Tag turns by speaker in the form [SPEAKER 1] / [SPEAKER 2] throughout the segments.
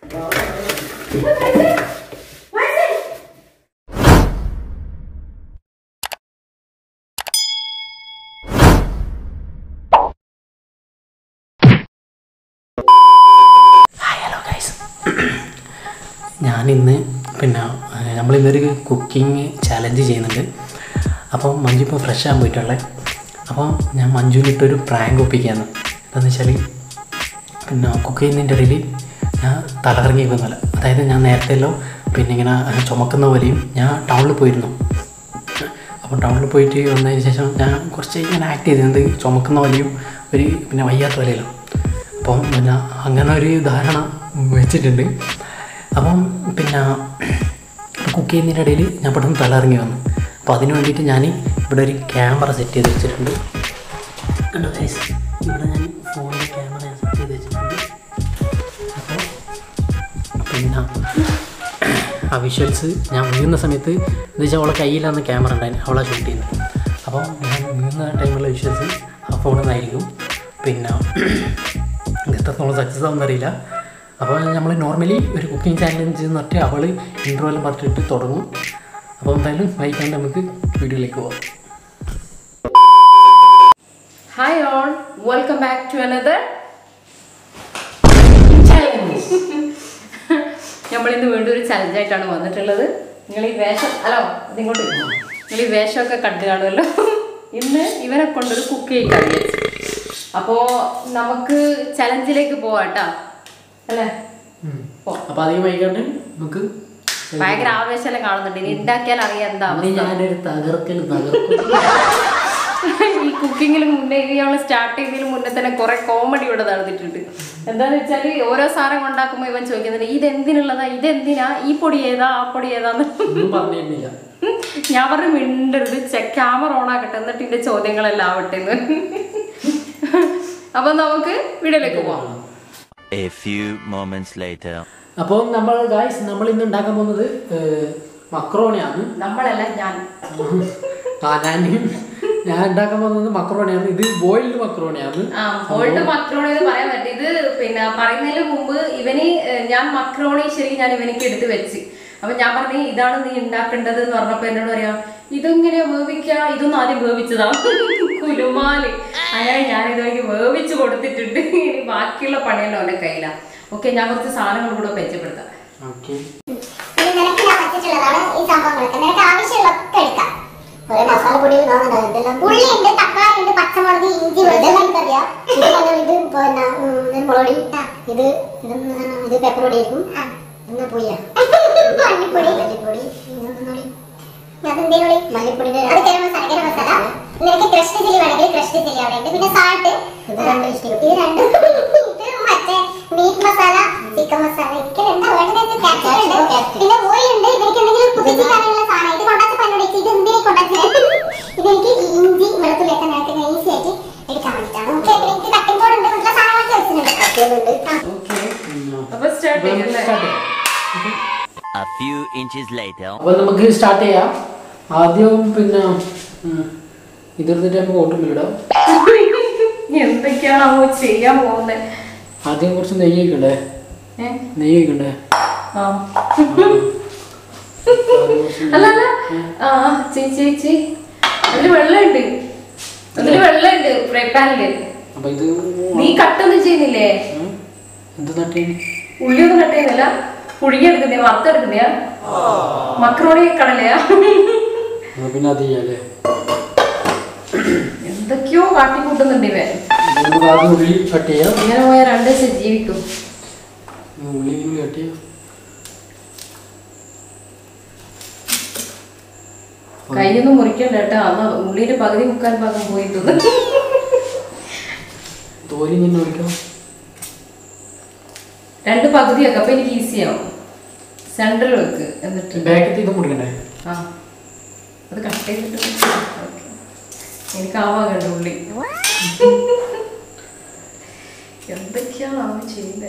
[SPEAKER 1] Hi hello guys ഞാനിന്ന് പിന്നെ ഏഹ്, നമ്മളിന്നൊരു cooking challenge ചെയ്യുന്നുണ്ട് അപ്പം മഞ്ജു ഇപ്പോൾ ഫ്രഷ് ആകാൻ പോയിട്ടുള്ളത് അപ്പോൾ ഞാൻ മഞ്ജുവിനിട്ടൊരു പ്രാങ്ക് ഒപ്പിക്കുകയാണ് എന്താണെന്ന് വെച്ചാൽ പിന്നെ കുക്ക് ചെയ്യുന്നതിൻ്റെ ഇടയിൽ ഞാൻ തലകറങ്ങി പോകുന്നില്ല അതായത് ഞാൻ നേരത്തെയല്ലോ പിന്നെ ഇങ്ങനെ ചുമക്കുന്ന പോലെയും ഞാൻ ടൗണിൽ പോയിരുന്നു അപ്പോൾ ടൗണിൽ പോയിട്ട് വന്നതിന് ശേഷം ഞാൻ കുറച്ച് ഇങ്ങനെ ആക്ട് ചെയ്തിരുന്നത് ചുമക്കുന്ന പോലെയും ഒരു പിന്നെ വയ്യാത്ത പോലെയല്ലോ അപ്പം പിന്നെ അങ്ങനെ ഒരു ധാരണ വെച്ചിട്ടുണ്ട് അപ്പം പിന്നെ കുക്ക് ചെയ്യുന്നതിൻ്റെ ഇടയിൽ ഞാൻ പെട്ടെന്ന് തലയിറങ്ങി വന്നു അപ്പോൾ അതിന് വേണ്ടിയിട്ട് ഞാൻ ഇവിടെ ഒരു ക്യാമറ സെറ്റ് ചെയ്ത് വെച്ചിട്ടുണ്ട് കണ്ടോ guys? ഇവിടെ ഞാൻ ഫോണിൻ്റെ ക്യാമറ ഞാൻ സെറ്റ് ചെയ്ത് വെച്ചിട്ടുണ്ട് അപ്പോൾ പിന്നെ ആ വിഷ്വൽസ് ഞാൻ വീഴുന്ന സമയത്ത് എന്താ വെച്ചാൽ അവളെ കയ്യിലാണ് ക്യാമറ ഉണ്ടായിരുന്നു അവളെ ഷൂട്ട് ചെയ്യുന്നത് അപ്പോൾ ഞാൻ വീഴുന്ന ടൈമിലുള്ള വിഷ്വൽസ് ആ ഫോണിൽ നിന്നായിരിക്കും പിന്നെ ഇത് എത്രത്തോളം സക്സസ് ആവുമെന്ന് അറിയില്ല അപ്പോൾ നമ്മൾ നോർമലി ഒരു കുക്കിംഗ് ചാലഞ്ച് എന്ന് പറഞ്ഞിട്ട് അവൾ ഇൻട്രോ എല്ലാം പറഞ്ഞിട്ട് തുടങ്ങും അപ്പോൾ എന്തായാലും വൈകാണ്ട് നമുക്ക് വീഡിയോയിലേക്ക് പോകാം
[SPEAKER 2] hi all welcome back to another നമ്മൾ ഇന്ന് വീണ്ടും ഒരു ചലഞ്ചായിട്ടാണ് വന്നിട്ടുള്ളത് നിങ്ങൾ ഈ വേഷം അല്ലോ അതിങ്ങോട്ട് നിങ്ങൾ ഈ വേഷമൊക്കെ കണ്ടു കാണുമല്ലോ ഇന്ന് ഇവരെ കൊണ്ടൊരു കുക്ക് ചെയ്യിക്കാൻ അപ്പോൾ നമുക്ക് ചലഞ്ചിലേക്ക് പോവാം കേട്ടോ അല്ലേ പോ
[SPEAKER 1] അപ്പോൾ അധികം വൈകാണ്ട് നമുക്ക്
[SPEAKER 2] ഭയങ്കര ആവേശമെല്ലാം കാണുന്നുണ്ട് ഇനി ഉണ്ടാക്കിയാൽ അറിയാം എന്താ
[SPEAKER 1] അന്ന്
[SPEAKER 2] അവസ്ഥ
[SPEAKER 1] ഞാനൊരു തകർക്കൽ തകർക്കും
[SPEAKER 2] ഈ കുക്കിങ്ങിന് മുന്നേ ഇത് നമ്മൾ സ്റ്റാർട്ട് ചെയ്യുന്നതിന് മുന്നേ തന്നെ കുറെ കോമഡി ഇവിടെ നടന്നിട്ടുണ്ട് എന്താന്ന് വെച്ചാൽ ഓരോ സാധനം ഉണ്ടാക്കുമ്പോൾ ഇവൻ ചോദിക്കുന്നുണ്ട് ഇത് എന്തിനുള്ളതാ ഇത് എന്തിനാ ഈ പൊടി ഏതാ ആ പൊടി ഏതാന്ന്
[SPEAKER 1] ഒന്നും പറഞ്ഞിരുന്നില്ല
[SPEAKER 2] ഞാൻ പറഞ്ഞു മിണ്ടരുത് ക്യാമറ ഓൺ ആക്കട്ടെ എന്നിട്ട് ഇതിന്റെ ചോദ്യങ്ങളെല്ലാം ആവട്ടെ എന്ന് അപ്പൊ നമുക്ക് വീഡിയോയിലേക്ക് പോവാം
[SPEAKER 3] A few moments later.
[SPEAKER 1] അപ്പോൾ നമ്മൾ ഗായ്സ് നമ്മൾ ഇന്ന് ഉണ്ടാക്കാൻ പോകുന്നത് മക്രോണിയാണ്
[SPEAKER 2] നമ്മളല്ല ഞാൻ
[SPEAKER 1] ആ ഞാൻ ഞാൻ ഉണ്ടാക്കാൻ പോകുന്നത് മക്രോണിയാണ് ഇത് ബോയിൽഡ് മക്രോണിയാണ്
[SPEAKER 2] ആ ഓൾഡ് മക്രോണി എന്ന് പറയാൻ പറ്റും ഇത് പിന്നെ പറയുന്നതിന് മുമ്പ് ഇവന് ഏഹ്, ഞാൻ മക്രോണി ശരിക്കും ഞാൻ ഇവനിക്ക് എടുത്ത് വെച്ച് അപ്പൊ ഞാൻ പറഞ്ഞു ഇതാണ് നീ ഉണ്ടാക്കേണ്ടത് എന്ന് പറഞ്ഞപ്പോ എന്നോട് പറയാ ഇതെങ്ങനെയാ വേവിക്ക ഇതൊന്നും ആദ്യം വേവിച്ചതാ കുലുമാല് അങ്ങനെ ഞാൻ ഇതുവരെ വേവിച്ച് കൊടുത്തിട്ടുണ്ട് ഇനി ബാക്കിയുള്ള പണിയെല്ലാം അവന്റെ കയ്യിലാ ഓക്കെ ഞാൻ കുറച്ച് സാധനങ്ങൾ കൂടെ മെച്ചപ്പെടുത്താം
[SPEAKER 1] ഓക്കെ
[SPEAKER 4] ഇത് നിനക്ക് ഞാൻ വെച്ചിട്ടുള്ളതാണ് ഈ സംഭവങ്ങളൊക്കെ നിനക്ക് ആവശ്യമുള്ളതൊക്കെ എടുക്കാം കുറെ മസാല പൊടികൾ കാണുന്നുണ്ടാവും ഇതെല്ലാം ഉള്ളിയുണ്ട് തക്കാളി ഉണ്ട് പച്ചമുളക് ഇഞ്ചി വെളുത്തുള്ളി എനിക്കറിയാം ഇത് മഞ്ഞൾ ഇത് പിന്നെ ഉം, ഇത് മുളക് പൊടി ഇത് ഇത് എന്താണ്? ഇത് പെപ്പർ പൊടി ആയിരിക്കും എന്നാ പോയാ മല്ലിപ്പൊടി മല്ലിപ്പൊടി അതെന്തേലും മല്ലിപ്പൊടി അത് ഗരം മസാല ഗരം മസാല നിനക്ക് ക്രഷ്ഡ് ചില്ലി വേണമെങ്കിൽ ക്രഷ്ഡ് ചില്ലി അവിടെ ഉണ്ട് പിന്നെ സാൾട്ട് ഇത് രണ്ട് ഇത് രണ്ട് ഇത് മറ്റേ മീറ്റ് മസാല ചിക്കൻ മസാല എനിക്ക് എന്താ വേണ്ടത് ക്യാപ്സിക്കം ഉണ്ട് പിന്നെ ഓയിൽ ഉണ്ട് ഇതിലേക്ക് എന്തെങ്കിലും കുതിച്ചിക്കാനുള്ള സാധനം ഇത് കൊണ്ടാച്ച പന്നോട് ഇത് എന്തിനെ കൊണ്ടാച്ചത് ഇതെനിക്ക് ഇഞ്ചി വെളുത്തുള്ളിയൊക്കെ നിനക്ക് ഈസി ആയിട്ട് എടുക്കാൻ വേണ്ടിയിട്ടാണ് ഓക്കെ എനിക്ക് കട്ടിംഗ് ബോർഡ് ഉണ്ട് മറ്റുള്ള സാധനങ്ങളൊക്കെ വെച്ചിട്ടുണ്ട് ആ.
[SPEAKER 2] ഓക്കെ അപ്പൊ സ്റ്റാർട്ട് ചെയ്യല്ലേ
[SPEAKER 1] സ്റ്റാർട്ട് ചെയ്യാം
[SPEAKER 3] A few inches later.
[SPEAKER 1] അപ്പോൾ നമുക്ക് സ്റ്റാർട്ട് ചെയ്യാം ആദ്യം പിന്നെ ഉം, ഇതെടുത്തിട്ട് നമുക്ക് ഓട്ടുമില്ലിടാം
[SPEAKER 2] എന്തൊക്കെയാണോ ചെയ്യാൻ പോകുന്നത്
[SPEAKER 1] ആദ്യം കുറച്ച് നെയ്യ് ഒഴിക്കണ്ടേ
[SPEAKER 2] ഏഹ്
[SPEAKER 1] നെയ്യ് ഒഴിക്കണ്ടേ
[SPEAKER 2] ആ അല്ല അല്ല ആ ചേച്ചി ചേച്ചി അതില് വെള്ളമുണ്ട് അതില് വെള്ളമുണ്ട് ഫ്രൈ പാനില്
[SPEAKER 1] അപ്പോൾ ഇത്
[SPEAKER 2] നീ കട്ടൊന്നും ചെയ്യുന്നില്ലേ
[SPEAKER 1] ഉം, എന്ത് നട്ടേ
[SPEAKER 2] ഉള്ളിയൊന്നും കട്ട് ചെയ്യുന്നില്ല പുഴുങ്ങിയെടുക്കുന്നേ വറുത്തെടുക്കുന്നയാ മക്രോണി കടലയാ
[SPEAKER 1] ആ, പിന്നെ അത് ചെയ്യാല്ലേ
[SPEAKER 2] എന്തൊക്കെയോ കാട്ടിക്കൂട്ടുന്നുണ്ട് ഇവൻ
[SPEAKER 1] നമുക്ക് ആദ്യം ഉള്ളി കട്ട് ചെയ്യാം
[SPEAKER 2] ഇങ്ങനെ പോയാൽ രണ്ട് ദിവസം ജീവിക്കും
[SPEAKER 1] ഉള്ളി ഇങ്ങനെ കട്ട് ചെയ്യാം
[SPEAKER 2] കൈയൊന്നും മുറിക്കണ്ട കേട്ടോ അന്ന് ഉള്ളിയുടെ പകുതി മുക്കാൽ ഭാഗം പോയി തോന്നുന്നു
[SPEAKER 1] തോലി ഇങ്ങനെ ഒഴിക്കാം
[SPEAKER 2] രണ്ട് പകുതിയൊക്കെ അപ്പൊ എനിക്ക് ഈസി ആവും സെൻട്രൽ വെക്ക് എന്നിട്ട്
[SPEAKER 1] ബാക്കത്ത് ഇത് മുറിക്കണ്ടേ
[SPEAKER 2] ആ അത് കട്ട് ചെയ്തിട്ട് വെക്ക്. Okay. എനിക്ക് ആവാകണ്ട ഉള്ളി എന്തൊക്കെയാണ് അവൻ ചെയ്യുന്നത്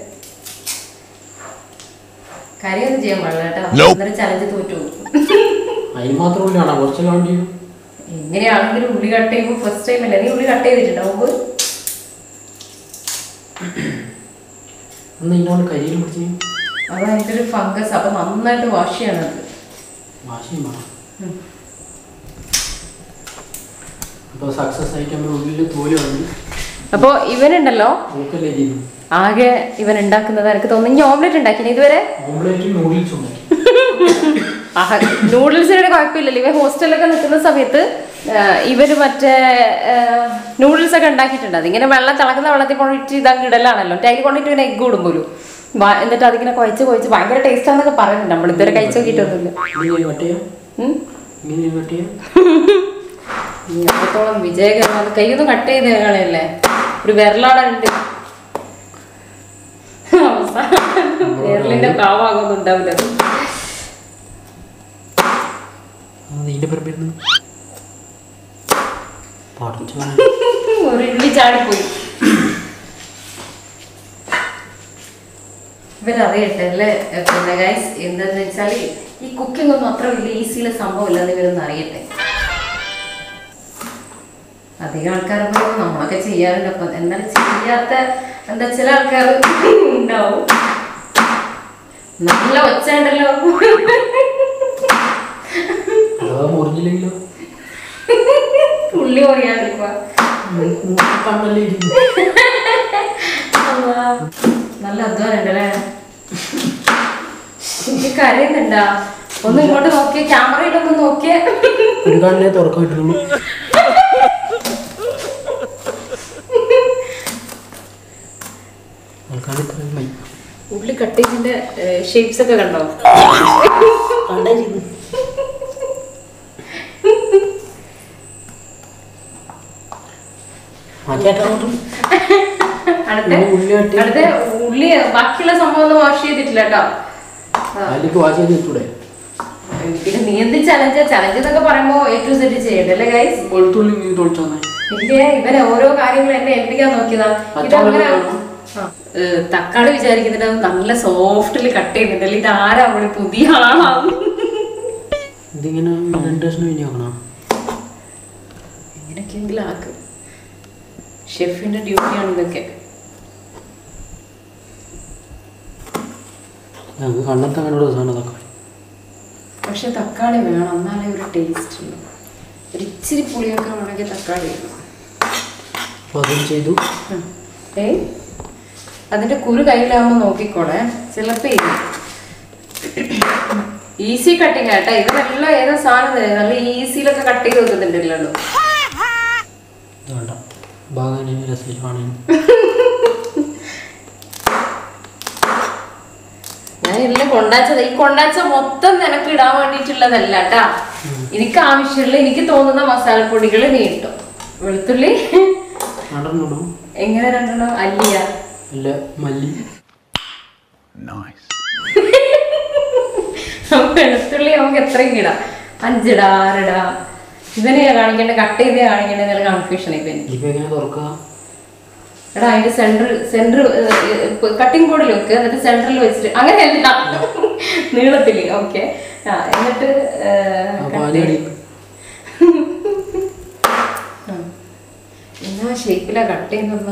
[SPEAKER 2] കറിയൊന്നും ചെയ്യാൻ പാടില്ല കേട്ടോ അന്നേരം ചലഞ്ച് തോറ്റു പോകും.
[SPEAKER 1] അതിന് മാത്രം ഉള്ളിയാണോ കുറച്ചെല്ലാം വേണ്ടി വരും
[SPEAKER 2] എങ്ങനെയാണെങ്കിലും ഉള്ളി കട്ട് ചെയ്യുമ്പോൾ ഫസ്റ്റ് ടൈം അല്ലേ നീ ഉള്ളി കട്ട് ചെയ്തിട്ടുണ്ടോ മുമ്പ്
[SPEAKER 1] ഒന്ന് ഇതിനോട് കരിയിൽ പിടിച്ച്
[SPEAKER 2] അത് അതിൻ്റെ ഒരു ഫംഗസ് അപ്പൊ നന്നായിട്ട് വാഷ് ചെയ്യണം അത്
[SPEAKER 1] വാശിയും വേണം അപ്പോൾ സക്സസ് ആയിട്ട് നമ്മുടെ ഉള്ളിൽ തോല് വന്ന്
[SPEAKER 2] അപ്പോൾ ഇവനുണ്ടല്ലോ
[SPEAKER 1] നോക്കല്ലേ ചെയ്തു
[SPEAKER 2] ആകെ ഇവൻ ഉണ്ടാക്കുന്നത് എനിക്ക് തോന്നുന്നു ഇനി ഓംലെറ്റ് ഉണ്ടാക്കിന് ഇതുവരെ
[SPEAKER 1] ഓംലേറ്റ് നൂഡിൽസ് ഉണ്ടാക്കി
[SPEAKER 2] നൂഡിൽസിനൊരു കുഴപ്പമില്ലല്ലോ ഇവൻ ഹോസ്റ്റലിലൊക്കെ നിൽക്കുന്ന സമയത്ത് ആ, ഇവര് മറ്റേ നൂഡിൽസ് ഒക്കെ ഉണ്ടാക്കിയിട്ടുണ്ട് അതിങ്ങനെ വെള്ളം തിളക്കുന്ന വെള്ളത്തിൽ കൊണ്ടിട്ട് ഇതങ്ങ് ഇടലാണല്ലോ ടൈൽ കൊണ്ടിട്ട് ഇവനെ എഗ് ഇടും പോലും വ- എന്നിട്ട് അതിങ്ങനെ കുഴച്ച് കുഴച്ച് ഭയങ്കര ടേസ്റ്റ് ആണെന്നൊക്കെ പറയുന്നുണ്ട് നമ്മൾ ഇതുവരെ കഴിച്ചു നോക്കിയിട്ടൊന്നുമില്ല
[SPEAKER 1] ഇങ്ങനെ കട്ട് ചെയ്യാം
[SPEAKER 2] ഉം.
[SPEAKER 1] ഇങ്ങനെ കട്ട് ചെയ്യാം
[SPEAKER 2] ഇനി എത്രത്തോളം വിജയകരമാണ് കൈയൊന്നും കട്ട് ചെയ്ത് കളയല്ലേ ഒരു വിരലാടുണ്ട് വിരലിന്റെ ഭാവമാകൊന്നും ഉണ്ടാവില്ല അത്.
[SPEAKER 1] ഇതിൻ്റെ പേരുന്നു പഠിച്ചു
[SPEAKER 2] ഒരു ഇള്ളി ചാടിപ്പോയി ഇവരറിയട്ടെ അല്ലേ എ, പിന്നെ ഗൈസ് എന്താന്ന് വെച്ചാൽ ഈ കുക്കിംഗ് ഒന്നും അത്ര വലിയ ഈസിയിലെ സംഭവമില്ല എന്ന് ഇവരൊന്നും അറിയട്ടെ അധികം ആൾക്കാർ പറയുമ്പോൾ നമ്മളൊക്കെ ചെയ്യാറുണ്ട് അപ്പം എന്നാലും ചെയ്യാത്ത എന്താ ചില ആൾക്കാർ ഉണ്ടാവും നല്ല ഒച്ച ഉണ്ടല്ലോ
[SPEAKER 1] അഥവാ മുറിഞ്ഞില്ലെങ്കിലോ
[SPEAKER 2] ഉള്ളി പറയാതിരിക്കുക
[SPEAKER 1] കണ്ണല്ലേ ഇരിക്കുന്നു
[SPEAKER 2] അള്ളാ. നല്ല അധ്വാനം ഉണ്ടല്ലേ എനിക്ക് കരയുന്നുണ്ടാ ഒന്ന് ഇങ്ങോട്ട് നോക്കിയേ ക്യാമറയിലൊന്ന് നോക്കിയേ
[SPEAKER 1] ഒരു കണ്ണേ തുറക്കം കിട്ടുള്ളൂ ആൾക്കാർ ഇത്രയും മൈ
[SPEAKER 2] ഉള്ളി കട്ടിങ്ങിന്റെ ഷേപ്സ് ഒക്കെ കണ്ടോ
[SPEAKER 1] മാറ്റിയാട്ടോട്ടും
[SPEAKER 2] അടുത്ത
[SPEAKER 1] ഇനി ഉള്ളി കട്ട്
[SPEAKER 2] അടുത്ത ഉള്ളി ബാക്കിയുള്ള സംഭവം ഒന്നും വാഷ് ചെയ്തിട്ടില്ല കേട്ടോ
[SPEAKER 1] അതിലേക്ക് വാശി ചെയ്ത് ഇട്ടൂടെ
[SPEAKER 2] പിന്നെ നീ എന്ത് ചലഞ്ച് ചലഞ്ച് എന്നൊക്കെ പറയുമ്പോ എ ടു സെറ്റ് ചെയ്യണ്ടല്ലേ ഗൈസ്
[SPEAKER 1] വെളുത്തുള്ളി നീ തൊളിച്ചോന്നെ
[SPEAKER 2] ഇല്ലേ ഇവരെ ഓരോ കാര്യങ്ങൾ എന്നെ ഏൽപ്പിക്കാൻ നോക്കിയതാ
[SPEAKER 1] പച്ചമുളക്
[SPEAKER 2] ഇതങ്ങനെ
[SPEAKER 1] വേണം.
[SPEAKER 2] ആ, ഏ, തക്കാളി വിചാരിക്കുന്നുണ്ട് അത് നല്ല സോഫ്റ്റിൽ കട്ട് ചെയ്യുന്നുണ്ടല്ലേ ഇത് ആരാ അവിടെ പുതിയ ആളാവും
[SPEAKER 1] ഇതിങ്ങനെ രണ്ട് ദിവസം കഴിഞ്ഞ് നോക്കണം
[SPEAKER 2] എങ്ങനെയൊക്കെയെങ്കിലും ആക്ക് ഷെഫിന്റെ ഡ്യൂട്ടിയാണ് ഇതൊക്കെ
[SPEAKER 1] ഞങ്ങൾക്ക് കണ്ണത്തെ കണ്ടുള്ള സാധനം തക്കാളി
[SPEAKER 2] പക്ഷെ തക്കാളി വേണം എന്നാലേ ഒരു ടേസ്റ്റ് ഉള്ളൂ ഒരു ഇച്ചിരി പുളിയൊക്കെ വേണമെങ്കിൽ തക്കാളി വേണം
[SPEAKER 1] അപ്പോൾ അതും ചെയ്തു
[SPEAKER 2] ഉം. ഏയ് അതിന്റെ കുരു കയ്യിലാവുമ്പോൾ നോക്കിക്കോളെ ചിലപ്പോ ഈസി കട്ടിങ് ആട്ടാ ഇവരെല്ലാം ഏതോ സാധനം തന്നെ നല്ല ഈസിയിലൊക്കെ കട്ട് ചെയ്ത് വെക്കുന്നുണ്ടല്ലോ
[SPEAKER 1] ഇത് വേണ്ട ഭാഗം രസമാണ്
[SPEAKER 2] ഞാൻ എല്ലാം കൊണ്ടാച്ചത് ഈ കൊണ്ടാച്ച മൊത്തം നിനക്ക് ഇടാൻ വേണ്ടിയിട്ടുള്ളതല്ല കേട്ടാ എനിക്ക് ആവശ്യമുള്ള എനിക്ക് തോന്നുന്ന മസാലപ്പൊടികൾ നീ ഇട്ടു വെളുത്തുള്ളി
[SPEAKER 1] നടന്നിടും
[SPEAKER 2] എങ്ങനെ രണ്ടെണ്ണം അല്ലിയ
[SPEAKER 1] അല്ല മല്ലി
[SPEAKER 2] വെളുത്തുള്ളി നമുക്ക് എത്രയും ഇടാം അഞ്ചിടാ ആറിടാ ഇവനെയാ കാണിക്കേണ്ട കട്ട് ചെയ്തേ കാണിക്കേണ്ട എന്നുള്ള കൺഫ്യൂഷൻ ഇവന്
[SPEAKER 1] ഇതിപ്പോൾ എങ്ങനെ തുറക്കുക
[SPEAKER 2] എടാ അതിന്റെ സെന്റർ സെന്റർ കട്ടിംഗ് ബോർഡിൽ വെക്ക് എന്നിട്ട് സെന്ററിൽ വെച്ചിട്ട് അങ്ങനെയല്ല നീളത്തില് ഓക്കെ ആ എന്നിട്ട് ഏ,
[SPEAKER 1] അപ്പോൾ
[SPEAKER 2] cut
[SPEAKER 1] ആദ്യം
[SPEAKER 2] ചെയ്ത്.
[SPEAKER 1] അടി
[SPEAKER 2] എന്നാ ഷേപ്പിലാ കട്ട് ചെയ്യുന്നത്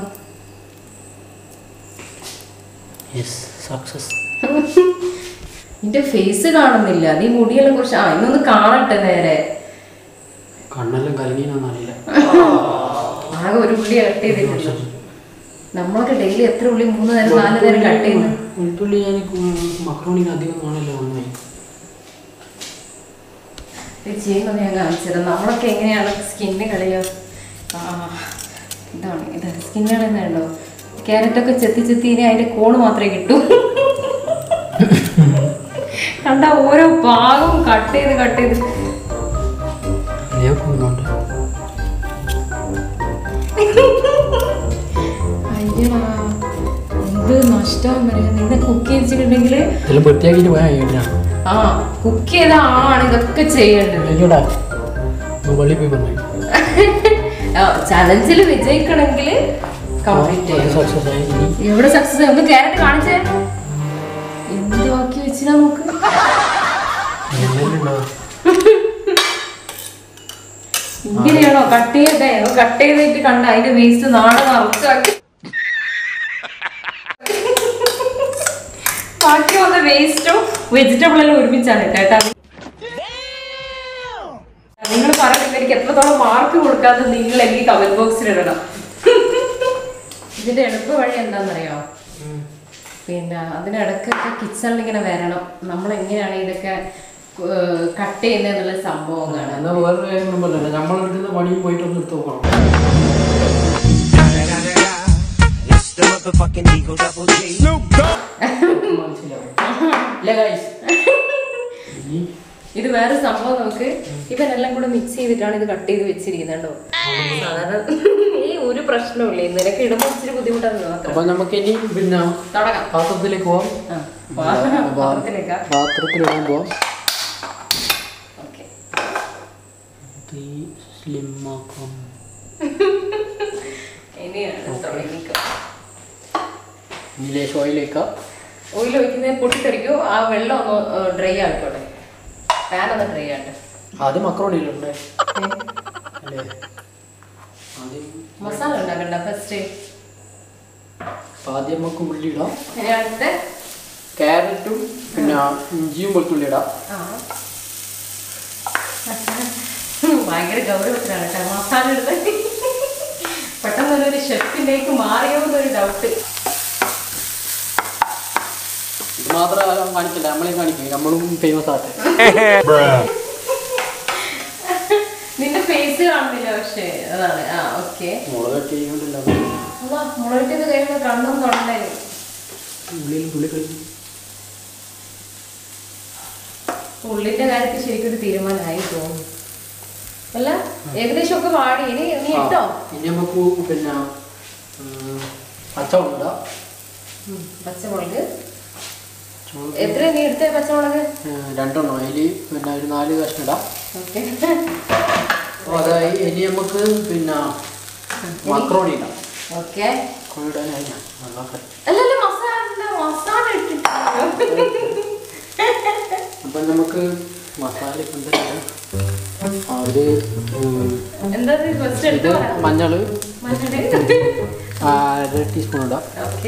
[SPEAKER 1] യെസ് സക്സസ്
[SPEAKER 2] നിന്റെ ഫേസ് കാണുന്നില്ല നീ മുടിയെല്ലാം കുറച്ച് ആ ഇന്നൊന്ന് കാണട്ടെ നേരെ
[SPEAKER 1] കണ്ണെല്ലാം കലങ്ങിയെന്നറിയില്ല
[SPEAKER 2] ആകെ ഒരു ഉള്ളി കട്ട് ചെയ്തിട്ടുള്ളൂ നമ്മളൊക്കെ ഡെയിലി എത്ര ഉള്ളി മൂന്ന് നേരം നാല് നേരം കട്ട് ചെയ്യുന്നു
[SPEAKER 1] വെളുത്തുള്ളി ഞാൻ മക്രോണിന് അധികം കാണില്ല വന്നായി
[SPEAKER 2] ഇത് ചെയ്യുന്നത് ഞാൻ കാണിച്ചുതരാം നമ്മളൊക്കെ എങ്ങനെയാണ് സ്കിന്ന് കളയുക ആ ഇതാണ് ഇത് സ്കിന്ന് കളയുന്നുണ്ടോ ക്യാരറ്റൊക്കെ ചെത്തി ചെത്തി ഇനി അതിന്റെ കോണ് മാത്രമേ കിട്ടൂ കണ്ട ഓരോ ഭാഗവും കട്ട് ചെയ്ത് കട്ട് ചെയ്ത്
[SPEAKER 1] ഞാൻ കൊണ്ടോണ്ട്
[SPEAKER 2] അയ്യടാ എന്ത് നഷ്ടം നിന്നെ കുക്ക് ചെയ്തിട്ടുണ്ടെങ്കിൽ
[SPEAKER 1] ഇതെല്ലാം വൃത്തിയാക്കിയിട്ട് പോയാൽ കഴിഞ്ഞാൽ
[SPEAKER 2] ആ കുക്ക് ചെയ്ത ആളാണ് ഇതൊക്കെ ചെയ്യേണ്ടത്
[SPEAKER 1] അയ്യോടാ മുകളിൽ പോയി പറഞ്ഞു
[SPEAKER 2] ചലഞ്ചിൽ വിജയിക്കണമെങ്കിൽ കംപ്ലീറ്റ് ചെയ്യണം
[SPEAKER 1] സക്സസ് ആയി ഇനി
[SPEAKER 2] എവിടെ സക്സസ് ഒന്ന് ക്യാരറ്റ് കാണിച്ചേ എന്ത് ബാക്കി വെച്ചിനാ നോക്ക്
[SPEAKER 1] എല്ലാം ഉണ്ടാവും
[SPEAKER 2] ഇങ്ങനെയാണോ കട്ട് ചെയ്തേ കട്ട് ചെയ്തിട്ട് കണ്ട അതിന്റെ വേസ്റ്റ് നാളെ നിറച്ചാക്കി ബാക്കി വന്ന വേസ്റ്റും വെജിറ്റബിൾ എല്ലാം ഒരുമിച്ചാണ് കേട്ടാ നിങ്ങൾ പറയുന്നത് എനിക്ക് എത്രത്തോളം മാർക്ക് കൊടുക്കാതെ നിങ്ങൾ എനിക്ക് കമന്റ് ബോക്സിൽ ഇടണം ഇതിന്റെ എളുപ്പ വഴി എന്താണെന്നറിയോ പിന്നെ അതിനിടക്കൊക്കെ കിച്ചണിൽ ഇങ്ങനെ വരണം നമ്മൾ എങ്ങനെയാണ് ഇതൊക്കെ കട്ട് ചെയ്യുന്നതെന്നുള്ള സംഭവം കാണാൻ
[SPEAKER 1] എന്നാ വേറൊരു കാര്യം കൂടെ പറഞ്ഞില്ല നമ്മളെടുക്കുന്ന പണിയും പോയിട്ട് ഒന്ന് എടുത്ത് നോക്കണം മനസ്സിലാവും ഇല്ല ഗൈസ് ഇനി
[SPEAKER 2] ഇത് വേറെ സംഭവം നമുക്ക് ഇവനെല്ലാം കൂടെ മിക്സ് ചെയ്തിട്ടാണ് ഇത് കട്ട് ചെയ്ത് വെച്ചിരിക്കുന്നത് കേട്ടോ സാധാരണ ഈ ഒരു പ്രശ്നമില്ല നിനക്ക് ഇടുമ്പോൾ ഇച്ചിരി ബുദ്ധിമുട്ടാണ് മാത്രം
[SPEAKER 1] അപ്പൊ നമുക്ക് ഇനി പിന്നെ
[SPEAKER 2] തുടങ്ങാം
[SPEAKER 1] പാത്രത്തിലേക്ക് പോവാം
[SPEAKER 2] ആ, പാ- പാത്രത്തിലേക്കാ
[SPEAKER 1] പാത്രത്തിലിടാൻ പോവാം
[SPEAKER 2] ഓക്കെ
[SPEAKER 1] തീ സ്ലിം ആക്കാം
[SPEAKER 2] ഇനിയാണ് തുടങ്ങിക്കോ
[SPEAKER 1] ഇനി ലേശം ഓയിലേക്കാം
[SPEAKER 2] ഓയിൽ ഒഴിക്കുന്നത് പൊട്ടിത്തെറിക്കോ ആ വെള്ളം ഒന്ന് ഡ്രൈ ആയിക്കോട്ടെ പാൻ ഒന്ന് ഡ്രൈ ആട്ടെ
[SPEAKER 1] ആദ്യം മക്രോണിയിലുണ്ടേ അല്ലേ ആദ്യം
[SPEAKER 2] മസാല ഉണ്ടാക്കണ്ട ഫസ്റ്റ്
[SPEAKER 1] അപ്പൊ ആദ്യം നമുക്ക് ഉള്ളി ഇടാം
[SPEAKER 2] ഇനി അടുത്ത
[SPEAKER 1] ക്യാരറ്റും പിന്നെ ഇഞ്ചിയും വെളുത്തുള്ളി ഇടാം
[SPEAKER 2] ആ ഭയങ്കര ഗൗരവത്തിലാണ് കേട്ടോ മസാല എടുത്ത് പെട്ടെന്ന് ഒരു ഷെഫിൻ്റെക്ക് മാറിയോ എന്നൊരു ഡൗട്ട്
[SPEAKER 1] ഇത് മാത്രം കാണിക്കില്ല നമ്മളെയും കാണിക്കും നമ്മളും ഫേമസ് ആട്ടെ
[SPEAKER 2] നിന്റെ ഫേസ് കാണുന്നില്ല പക്ഷേ അതാണ് ആ ഓക്കെ
[SPEAKER 1] മുളക് കട്ട് ചെയ്യുന്നുണ്ടല്ലോ
[SPEAKER 2] മുളകിട്ടത് കഴിയുമ്പോൾ കണ്ണും തൊണ്ടയും
[SPEAKER 1] ഉള്ളിൽ പുള്ളി കളി
[SPEAKER 2] ഉള്ളിന്റെ കാര്യത്തിൽ ശരിക്കും ഒരു തീരുമാനമായി തോന്നുന്നു അല്ല ഏകദേശം ഒക്കെ വാടി ഇനി നീ ഇട്ടോ
[SPEAKER 1] ഇനി നമുക്ക് പിന്നെ ഉം, പച്ചമുളക് ഇടാം
[SPEAKER 2] ഉം, പച്ചമുളക്
[SPEAKER 1] ചുവപ്പ്,
[SPEAKER 2] എത്ര നീ എടുത്തേ പച്ചമുളക്
[SPEAKER 1] ഏഹ്, രണ്ടെണ്ണം അതിൽ പിന്നെ ഒരു നാല് കഷ്ണം ഇടാം
[SPEAKER 2] ഓക്കെ
[SPEAKER 1] അപ്പോൾ അതായി ഇനി നമുക്ക് പിന്നെ മക്രോണി ഇടാം
[SPEAKER 2] ഓക്കെ
[SPEAKER 1] മക്രോണി ഇടാനായി നല്ല കറി
[SPEAKER 2] അല്ലല്ല മസാല ഇല്ല, മസാല ഇട്ടിട്ട്
[SPEAKER 1] അപ്പം നമുക്ക് മസാല ഇപ്പം എന്താ ഇടാം? ആ, ഒരു ഉം,
[SPEAKER 2] എന്താ ഫസ്റ്റ്
[SPEAKER 1] ഇത്
[SPEAKER 2] എടുത്ത്
[SPEAKER 1] മഞ്ഞൾ
[SPEAKER 2] മറ്റേ
[SPEAKER 1] അര ടീസ്പൂൺ ഇടാം
[SPEAKER 2] ഓക്കെ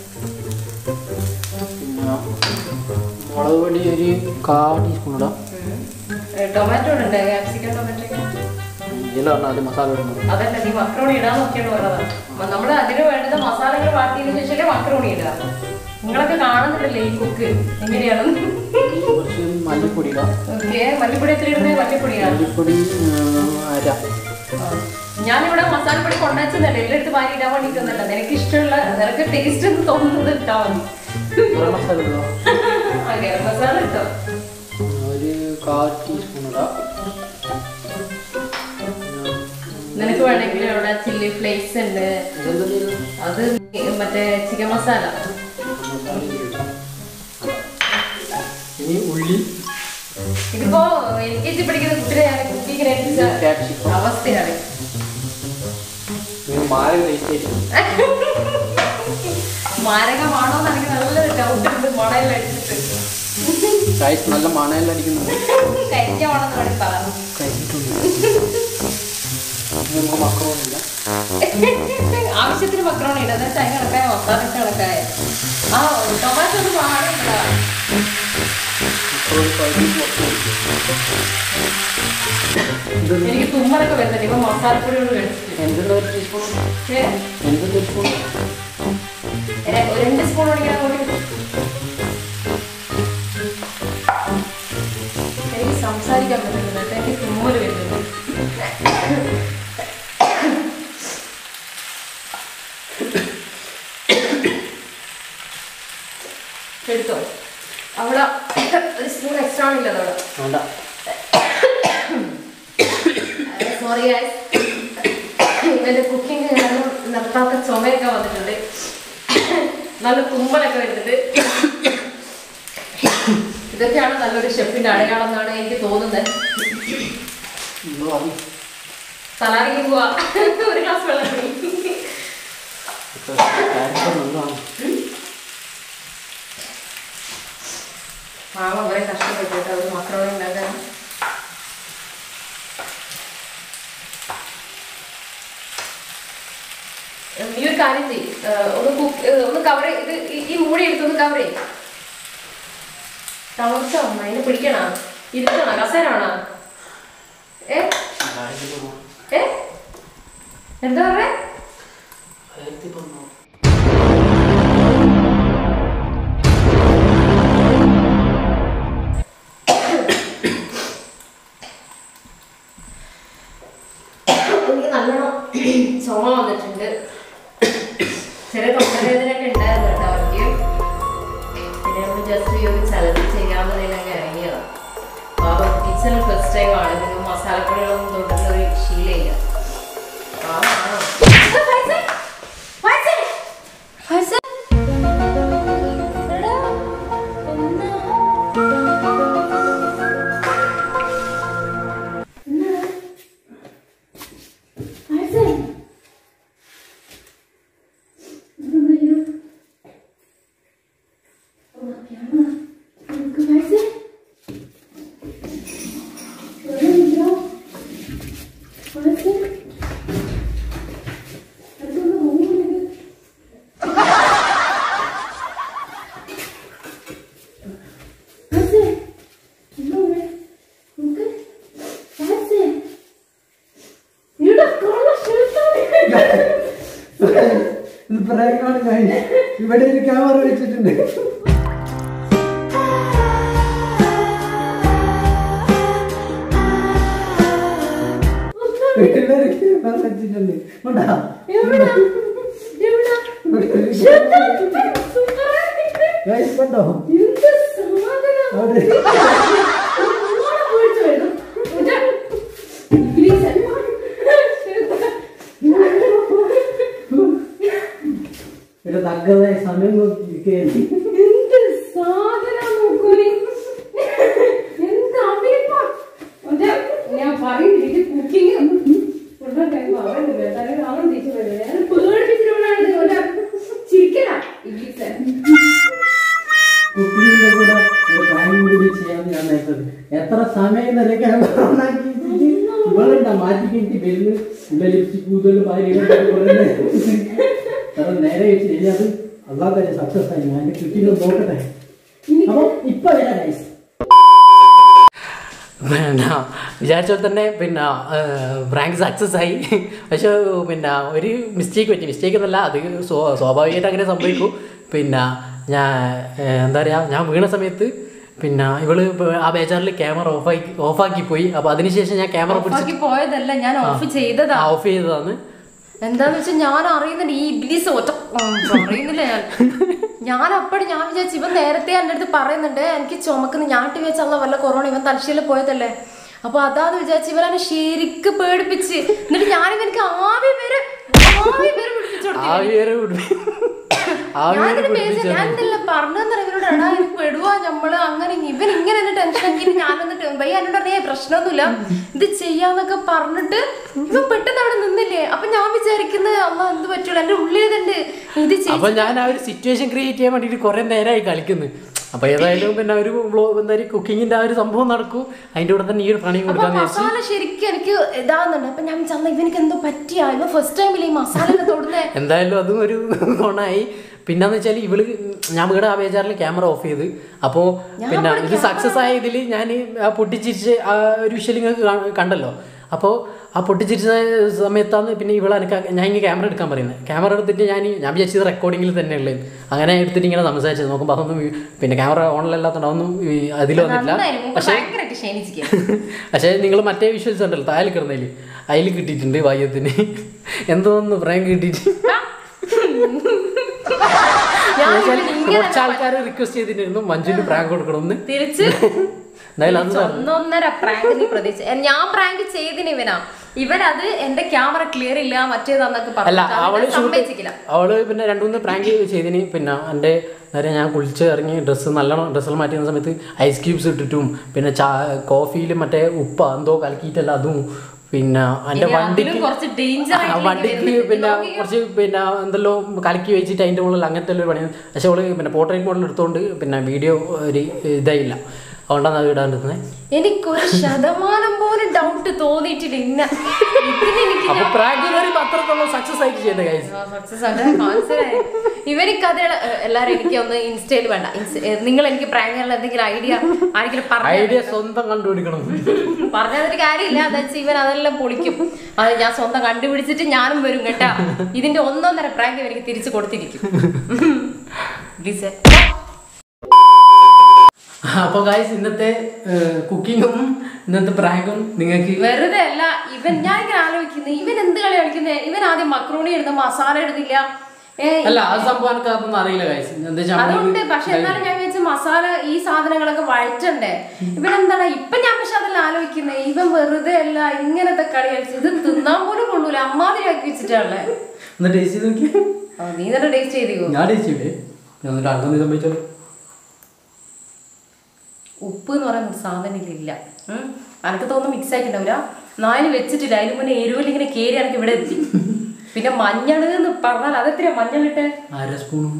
[SPEAKER 1] പിന്നെ മുളക് പൊടി ഒരു കാ ടീസ്പൂൺ ഇടാം
[SPEAKER 2] ടൊമാറ്റോ ഉണ്ട് ക്യാപ്സിക്കം ടൊമാറ്റോ
[SPEAKER 1] ഇതിലാണ് ആദ്യം മസാല ഇടുന്നത്
[SPEAKER 2] അതല്ല നീ മക്രോണി ഇടാൻ നോക്കിയാണ് പറഞ്ഞത് നമ്മൾ അതിന് വേണ്ടുന്ന മസാലകൾ വാട്ടിയതിനു ശേഷം മക്രോണി ഇടുക നിങ്ങളൊക്കെ കാണുന്നുണ്ടല്ലേ ഈ കുക്ക് എങ്ങനെയാണെന്ന്
[SPEAKER 1] ഇനി കുറച്ച് മല്ലിപ്പൊടി ഇടാം
[SPEAKER 2] ഓക്കെ മല്ലിപ്പൊടി എത്ര ഇടുന്നത് മല്ലിപ്പൊടിയാണ്
[SPEAKER 1] മല്ലിപ്പൊടി ഉം, അര
[SPEAKER 2] ഞാനിവിടെ മസാലപ്പൊടി കൊണ്ടുവച്ചതല്ലേ എല്ലായിടത്ത് വാരി ഇടാൻ വേണ്ടിയിട്ടൊന്നല്ല നിനക്ക് ഇഷ്ടമുള്ള നിനക്ക് ടേസ്റ്റ് എന്ന് തോന്നുന്നത് ഇട്ടാ മതി
[SPEAKER 1] ഗരം മസാല ഇടാം
[SPEAKER 2] ആ, ഗരം മസാല ഇട്ടോ
[SPEAKER 1] ഒരു കാൽ ടീസ്പൂൺ ഇടാം
[SPEAKER 2] നിനക്ക് വേണമെങ്കിൽ ഇവിടെ ചില്ലി ഫ്ലേക്സ് ഉണ്ട്
[SPEAKER 1] ഇതെന്താ ചെയ്യുന്നത്?
[SPEAKER 2] അത് മറ്റേ ചിക്കൻ മസാല
[SPEAKER 1] മസാല ഇടാം. ഇനി ഉള്ളി
[SPEAKER 2] ഇതിപ്പോ എൽ കെ ജി പഠിക്കുന്ന കുട്ടിയെ ഞാൻ കുക്കിങ്ങിനെ
[SPEAKER 1] ക്യാപ്സിക്കം
[SPEAKER 2] അവസ്ഥയാണ്
[SPEAKER 1] ഇത് മാറി ടേസ്റ്റ് ആയിരിക്കും
[SPEAKER 2] മാരകമാണോ എന്ന് എനിക്ക് നല്ല ഡൗട്ട് ഉണ്ട് മണയിൽ അടിച്ചിട്ട്
[SPEAKER 1] റൈസ് നല്ല മണയെല്ലാം അടിക്കുന്നുണ്ട്
[SPEAKER 2] കരിഞ്ഞമാണെന്ന് വേണ്ടി പറഞ്ഞു
[SPEAKER 1] കഴിഞ്ഞിട്ടുണ്ട് ഇനി നമുക്ക് മക്രോണില്ല
[SPEAKER 2] ആവശ്യത്തിന് മക്രോണി ഇടുക എന്നിട്ട് അതിന് കണക്കായ മസാല ഇട്ട് കണക്കായ ആ ടൊമാറ്റോ ഒന്നും പാടില്ല
[SPEAKER 1] മക്രോണി പകുതി മൊത്തം ഇത്
[SPEAKER 2] എനിക്ക് തുമ്മലൊക്കെ വരുന്നുണ്ട് ഇപ്പൊ മസാലപ്പൊടിയോട് കഴിച്ചിട്ട്
[SPEAKER 1] എന്തെങ്കിലും ഒരു ടീസ്പൂൺ
[SPEAKER 2] ഏ,
[SPEAKER 1] എന്തെങ്കിലും ടീസ്പൂൺ
[SPEAKER 2] ര- ഒരു രണ്ട് സ്പൂൺ ഓടിക്കാൻ കൂടി എനിക്ക് സംസാരിക്കാൻ പറ്റുന്നില്ല കേട്ടോ. എനിക്ക് തുമ്മല് വരുന്നുണ്ട് എടുത്തോ അവിടെ ഒരു സ്പൂൺ എക്സ്ട്രാ ആണില്ല അവിടെ
[SPEAKER 1] വേണ്ട
[SPEAKER 2] സോറി ഗൈസ് എൻ്റെ കുക്കിംഗ് കാരണം നിർത്താത്ത ചുമയൊക്കെ വന്നിട്ടുണ്ട് നല്ല തുമ്മലൊക്കെ വരുന്നുണ്ട് ഇതൊക്കെയാണ് നല്ലൊരു ഷെഫിന്റെ അടയാളം എന്നാണ് എനിക്ക് തോന്നുന്നത്
[SPEAKER 1] ഇന്ന് മതി
[SPEAKER 2] തലാറിക്ക് പോവാ ഒരു ഗ്ലാസ് വെള്ളം കുടി.
[SPEAKER 1] ക്യാരറ്റ് നല്ലതാണ്
[SPEAKER 2] പാവം കുറെ കഷ്ടപ്പെട്ടിട്ട് ഒരു മക്രോണി ഉണ്ടാക്കാൻ നീ ഒരു കാര്യം ചെയ്യ് ഏഹ് ഒന്ന് കുക്ക് ഒന്ന് കവർ ഇത് ഈ- ഈ മൂടി എടുത്തൊന്ന് കവർ ചെയ്യും തളർച്ചോ അതിനെ പിടിക്കണോ ഇരുത്തണോ കസേരാണോ ഏ ഏ എന്താ പറഞ്ഞേ എനിക്ക് നല്ലോണം ചുമ വന്നിട്ടുണ്ട് ചെറിയ തൊണ്ടവേദനയൊക്കെ ഉണ്ടായിരുന്നു കേട്ടോ അവർക്ക് പിന്നെ നമ്മൾ ജസ്റ്റ് ഈ ഒരു ചലഞ്ച് ചെയ്യാവുന്നതിനൊക്കെ ഇറങ്ങിയതാണ് പാവം കിച്ചണിൽ ഫസ്റ്റ് ടൈം ആണ് നിങ്ങൾ മസാലപ്പൊടികളൊന്നും തൊട്ടുള്ള ഒരു ശീലമില്ല പാവമാണോ? ഇത് ഫൈസൽ! ഫൈസൽ! ഫൈസൽ! എടാ, എന്നാ? എന്നാ? ഫൈസൽ! ഇതെന്താ? ഓ, ക്യാമറ. നമുക്ക് ഫൈസൽ? വെറുതെ ഫൈസൽ? അടുത്തൊന്ന് പോകുന്നില്ല. ഫൈസൽ! എന്താ ഇവിടെ? നമുക്ക് ഫൈസൽ! ഇവിടെ കള്ള ഷർട്ടാണ്.
[SPEAKER 5] ഇത് പ്രാങ്കാണ് കഴിഞ്ഞ ഇവിടെ ഒരു ക്യാമറ വെച്ചിട്ടുണ്ട് ഇവിടെ ഒരു ക്യാമറ വെച്ചിട്ടുണ്ട് കൊണ്ടാ
[SPEAKER 2] എവിടാ? എവിടാ? ഷർട്ടാ, സൂപ്പറായിട്ടുണ്ട്.
[SPEAKER 5] ഗൈസ് കണ്ടോ
[SPEAKER 2] എന്ത് സമാധാനം.
[SPEAKER 5] അവിടെ
[SPEAKER 2] നല്ലോണം പേടിച്ച് വരുന്നു. ഇതാ. ഇംഗ്ലീഷ്.
[SPEAKER 5] ഒരു തക്കതായ സമയം നോക്കിയിരിക്കുകയാണ്
[SPEAKER 2] എന്ത് സാധനം നോക്കൂ നീ. എന്ത് അഭിനയിപ്പാ. ഇതാ, ഞാൻ പറയുന്നില്ല ഇത് കുക്കിംഗ് ചിരിക്കല ഇംഗ്ലീഷ്
[SPEAKER 5] കുക്കിങ്ങിന്റെ കൂടെ ഒരു പ്രായം കൂടി ചെയ്യാന്ന് ഞാൻ നേരത്തത് എത്ര സമയം വരെ ക്യാമറ ഉണ്ടാക്കി ഇവളുണ്ടാ മാറ്റി കഴിഞ്ഞിട്ട് ബെല്ല് ഇവിടെ ലിപ്സ്റ്റിക് കൂടുതൽ ഭാര്യ നേരെ വെച്ച് കഴിഞ്ഞാൽ അത് അള്ളാഹ് സക്സസ് ആയി ഞാൻ കുക്കിംഗ് നോക്കട്ടെ അപ്പൊ ഇപ്പൊ വരാം ഗൈസ്
[SPEAKER 1] പിന്നെ വിചാരിച്ച പോലെ തന്നെ പിന്നെ റാങ്ക് സക്സസ് ആയി പക്ഷെ പിന്നെ ഒരു മിസ്റ്റേക്ക് പറ്റി മിസ്റ്റേക്ക് എന്നല്ല അത് സ്വ- സ്വാഭാവികമായിട്ട് അങ്ങനെ സംഭവിക്കും പിന്നെ ഞാൻ ഏഹ്, എന്താ പറയുക ഞാൻ വീണ സമയത്ത് പിന്നെ ഇവള് ഇപ്പൊ ആ ബേജാറിൽ ക്യാമറ ഓഫാക്കി ഓഫാക്കി പോയി അപ്പോൾ അതിനുശേഷം ഞാൻ ക്യാമറ പിടിച്ച്
[SPEAKER 2] ഓഫാക്കി പോയതല്ല ഞാൻ ഓഫ് ചെയ്തതാ
[SPEAKER 1] ഓഫ് ചെയ്തതാണ്
[SPEAKER 2] എന്താന്ന് വെച്ചാൽ ഞാൻ അറിയുന്നുണ്ട് ഈ ഇബ്ലീസ് ഒറ്റ ഉം, പറയുന്നില്ല ഞാൻ ഞാൻ അപ്പടി ഞാൻ വിചാരിച്ചു ഇവൻ നേരത്തെ എൻ്റെ അടുത്ത് പറയുന്നുണ്ട് എനിക്ക് ചുമക്കുന്ന ഞാട്ടി വെച്ചുള്ള വല്ല കൊറോണ ഇവൻ തലശ്ശേരിയിൽ പോയതല്ലേ അപ്പൊ അതാന്ന് വിചാരിച്ചു ഇവനെ ശരിക്ക് പേടിപ്പിച്ച് എന്നിട്ട് ഞാൻ ഇവനക്ക് ആവി വരെ ആവി വരെ പിടിപ്പിച്ചു കൊടുത്തു
[SPEAKER 1] ആ പേര്
[SPEAKER 2] ഞാനിത് പേടിച്ചു ഞാൻ എന്തെല്ല പറഞ്ഞെന്ന് ഇവനോട് എടാ ഇത് പെടുവാ നമ്മള് അങ്ങനെ ഇവൻ ഇങ്ങനെ എന്നെ ടെൻഷൻ ആക്കി ഞാൻ വന്നിട്ട് ഭയ്യ എന്നോട് പറഞ്ഞേ പ്രശ്നമൊന്നുമില്ല ഇത് ചെയ്യാന്നൊക്കെ പറഞ്ഞിട്ട് ഇവൻ പെട്ടെന്ന് അവിടെ നിന്നില്ലേ അപ്പൊ ഞാൻ വിചാരിക്കുന്നത് അമ്മ എന്ത് പറ്റുള്ളൂ എന്റെ ഉള്ളിൽ ഇതുണ്ട് ഇത് ചെയ്-
[SPEAKER 1] അപ്പൊ ഞാൻ ആ ഒരു സിറ്റുവേഷൻ ക്രിയേറ്റ് ചെയ്യാൻ വേണ്ടിയിട്ട് കുറെ നേരമായി കളിക്കുന്നു അപ്പൊ ഏതായാലും പിന്നെ ഒരു വ്ളോ- എന്താ പറയുക കുക്കിങ്ങിന്റെ ആ ഒരു സംഭവം നടക്കൂ അതിന്റെ കൂടെ തന്നെ ഈ ഒരു പണിയും
[SPEAKER 2] അപ്പൊ
[SPEAKER 1] കൊടുക്കാന്ന് വിചാരിച്ചു
[SPEAKER 2] മസാല ശരിക്കും എനിക്ക് ഇതാകുന്നുണ്ട് അപ്പൊ ഞാൻ ചന്ത ഇവനക്ക് എന്തോ പറ്റിയാ ഇവ ഫസ്റ്റ് ടൈമില്ലേ ഈ മസാല തൊടുന്നേ
[SPEAKER 1] എന്തായാലും അതും ഒരു ഗുണമായി പിന്നെന്ന് വെച്ചാൽ ഇവള് ഞാൻ വീട് ആ ബേജാറിൽ ക്യാമറ ഓഫ് ചെയ്ത് അപ്പോൾ പിന്നെ ഇത് സക്സസ് ആയ ഇതിൽ ഞാൻ ആ പൊട്ടിച്ചിരിച്ച് ആ ഒരു വിഷ്വൽ നിങ്ങൾക്ക് കണ്ടല്ലോ അപ്പോൾ ആ പൊട്ടിച്ചിരിച്ച സമയത്താണ് പിന്നെ ഇവളെ എനിക്ക് ഞാൻ ഇങ്ങനെ ക്യാമറ എടുക്കാൻ പറയുന്നത് ക്യാമറ എടുത്തിട്ട് ഞാൻ ഞാൻ വിചാരിച്ചത് റെക്കോർഡിങ്ങിൽ തന്നെ ഉള്ളത് അങ്ങനെ എടുത്തിട്ട് ഇങ്ങനെ സംസാരിച്ചത് നോക്കുമ്പോൾ അതൊന്നും ഈ- പിന്നെ ക്യാമറ ഓണിലല്ലാത്തതുകൊണ്ട് അതൊന്നും ഈ അതിൽ വന്നിട്ടില്ല
[SPEAKER 2] നന്നായിരുന്നു മുമ്പ്
[SPEAKER 1] പക്ഷേ
[SPEAKER 2] ഭയങ്കരമായിട്ട് ക്ഷണിച്ചിരിക്കുക
[SPEAKER 1] പക്ഷേ നിങ്ങൾ മറ്റേ വിഷ്വൽസ് ഉണ്ടല്ലോ താഴെ കിടന്നതിൽ അതിൽ കിട്ടിയിട്ടുണ്ട് വായത്തിന് എന്തോന്ന് പ്രാങ്ക് കിട്ടിയിട്ട്
[SPEAKER 2] ഞാൻ
[SPEAKER 1] എന്നുവെച്ചാൽ
[SPEAKER 2] ഇവന് ഇങ്ങനെ
[SPEAKER 1] കുറച്ച് ആൾക്കാർ റിക്വസ്റ്റ് ചെയ്തിട്ടുണ്ടായിരുന്നു മഞ്ജുവിന് പ്രാങ്ക് കൊടുക്കണമെന്ന്
[SPEAKER 2] തിരിച്ച്
[SPEAKER 1] എന്തായാലും അത് പറഞ്ഞു
[SPEAKER 2] ഒന്നൊന്നര പ്രാങ്ക് നീ പ്രതീക്ഷ ഞാൻ പ്രാങ്ക് ചെയ്തിന് ഇവനാ ഇവനത് എന്റെ ക്യാമറ ക്ലിയർ ഇല്ല മറ്റേതാന്നൊക്കെ
[SPEAKER 1] അല്ല
[SPEAKER 2] പറഞ്ഞു
[SPEAKER 1] അവള്
[SPEAKER 2] അവന്
[SPEAKER 1] ഷൂട്ട്
[SPEAKER 2] സമ്മതിച്ചില്ല
[SPEAKER 1] അവള് പിന്നെ രണ്ടു മൂന്ന് പ്രാങ്ക് ചെയ്തിന് പിന്നെ എൻ്റെ നേരെ ഞാൻ കുളിച്ച് ഇറങ്ങി ഡ്രസ്സ് നല്ലോണം ഡ്രസ്സെല്ലാം മാറ്റുന്ന സമയത്ത് ഐസ് ക്യൂബ്സ് ഇട്ടിട്ടും പിന്നെ ചാ കോഫിയിൽ മറ്റേ ഉപ്പ എന്തോ കലക്കിയിട്ടല്ല അതും പിന്നെ എൻ്റെ
[SPEAKER 2] ഇനി
[SPEAKER 1] വണ്ടിക്ക്
[SPEAKER 2] അതിലും കുറച്ച് danger
[SPEAKER 1] ആ,
[SPEAKER 2] ആയിട്ടുള്ള
[SPEAKER 1] വണ്ടിക്ക്
[SPEAKER 2] ഇങ്ങനെ
[SPEAKER 1] പിന്നെ
[SPEAKER 2] നോക്കിക്കോ.
[SPEAKER 1] കുറച്ച് പിന്നെ എന്തെല്ലോ കലക്കി വെച്ചിട്ട് അതിൻ്റെ മുകളിൽ അങ്ങനത്തെ ഒരു പണി പക്ഷെ അവള് പിന്നെ പോർട്രേറ്റ് മോഡൽ എടുത്തുകൊണ്ട് പിന്നെ വീഡിയോ ഒരു ഇതായില്ല അതുകൊണ്ടാണ് അത് ഇടാണ്ടിരുന്നത്
[SPEAKER 2] എനിക്കൊരു ശതമാനം പോലും ഡൗട്ട് തോന്നിയിട്ടില്ല ഇന്ന ഇതിന് എനിക്ക്
[SPEAKER 1] അപ്പൊ പ്രാങ്ക് പറയുമ്പോൾ അത്രത്തോളം സക്സസ് ആയിട്ട് ചെയ്യേണ്ട കാര്യം
[SPEAKER 2] സക്സസ് ആണ് മനസ്സിലായി ഇവർക്ക് അത് എല്ലാരും എനിക്ക് ഒന്ന് ഇൻസ്റ്റയിൽ വേണ്ട ഇൻസ്റ്റ- ഏ, നിങ്ങൾ എനിക്ക് പ്രാങ്കുള്ള എന്തെങ്കിലും ഐഡിയ ആരെങ്കിലും പറഞ്ഞു
[SPEAKER 1] ഐഡിയ സ്വന്തം കണ്ടുപിടിക്കണം
[SPEAKER 2] പറഞ്ഞതിട്ട് കാര്യമില്ല എന്താ വെച്ചാൽ ഇവൻ അതെല്ലാം പൊളിക്കും അത് ഞാൻ സ്വന്തം കണ്ടുപിടിച്ചിട്ട് ഞാനും വരും കേട്ടാ ഇതിന്റെ ഒന്നൊന്നര പ്രാങ്ക് എനിക്ക് തിരിച്ചു കൊടുത്തിരിക്കും പ്ലീസ്
[SPEAKER 1] അപ്പോൾ ഗായ്സ് ഇന്നത്തെ കുക്കിങ്ങും ഇന്നത്തെ പ്രാങ്കും നിങ്ങൾക്ക്
[SPEAKER 2] വെറുതെ അല്ല ഇവൻ ഞാൻ ഇങ്ങനെ ആലോചിക്കുന്നത് ഇവൻ എന്ത് കളി കളിക്കുന്നത് ഇവൻ ആദ്യം മക്രോണി ഇടുന്ന മസാല ഇടുന്നില്ല ഏ,
[SPEAKER 1] അല്ല ആ സംഭവം എനിക്ക് അതൊന്നും അറിയില്ല ഗായ്സ് എന്താ വെച്ചാൽ
[SPEAKER 2] അതുണ്ട് പക്ഷെ എന്നാലും ഞാൻ വിചാരിച്ച മസാല ഈ സാധനങ്ങളൊക്കെ വഴറ്റണ്ടേ ഇവൻ എന്താണ് ഇപ്പൊ ഞാൻ പക്ഷെ അതെല്ലാം ആലോചിക്കുന്നത് ഇവൻ വെറുതെ അല്ല ഇങ്ങനത്തെ കളി കളിച്ച് ഇത് തിന്നാൻ പോലും കൊള്ളൂല അമ്മാതിരി ആക്കി വെച്ചിട്ടാണല്ലേ
[SPEAKER 1] ഒന്ന് ടേസ്റ്റ് ചെയ്ത് നോക്കി
[SPEAKER 2] ആ, നീ തന്നെ ടേസ്റ്റ് ചെയ്തോ
[SPEAKER 1] ഞാൻ ടേസ്റ്റ് ചെയ്യേ ഞാൻ എന്നിട്ട് അങ്ങനെ സംഭവിച്ചോ
[SPEAKER 2] ഉപ്പ് എന്ന് പറയുന്ന ഒരു സാധനം ഇതിലില്ല ഉം. അനക്ക് തോന്നുന്നു മിക്സ് ആയിട്ടുണ്ടാവില്ല നാല് വെച്ചിട്ടില്ല അതിന് മുന്നേ എരിവിൽ ഇങ്ങനെ കേറി എനിക്ക് ഇവിടെ എത്തി പിന്നെ മഞ്ഞൾ എന്ന് പറഞ്ഞാൽ അതെത്രയാ മഞ്ഞളിട്ട്
[SPEAKER 1] അര സ്പൂണും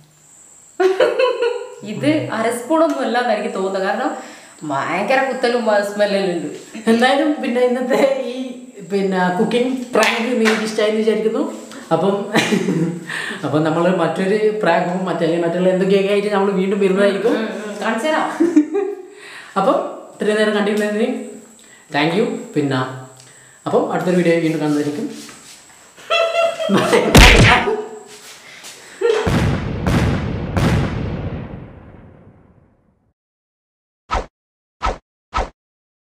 [SPEAKER 2] ഇത് അര സ്പൂണൊന്നും അല്ല എന്ന് എനിക്ക് തോന്നുന്നത് കാരണം ഭയങ്കര കുത്തലും സ്മെല്ലെല്ലാം ഉണ്ട്
[SPEAKER 1] എന്തായാലും പിന്നെ ഇന്നത്തെ ഈ പിന്നെ കുക്കിംഗ് പ്രാങ്ക് നിങ്ങൾക്ക് ഇഷ്ടമായെന്ന് വിചാരിക്കുന്നു അപ്പം അപ്പം നമ്മൾ മറ്റൊരു പ്രാങ്കും മറ്റേ മറ്റുള്ള എന്തൊക്കെയൊക്കെ ആയിട്ട് നമ്മൾ വീണ്ടും വരുന്നതായിരിക്കും
[SPEAKER 2] ഉം, ഉം. കാണിച്ചു തരാം
[SPEAKER 1] അപ്പം ഇത്രയും നേരം കണ്ടിരുന്നതിന് താങ്ക് യു പിന്നെ അപ്പം അടുത്തൊരു വീഡിയോ വീണ്ടും കാണുന്നതായിരിക്കും Bye.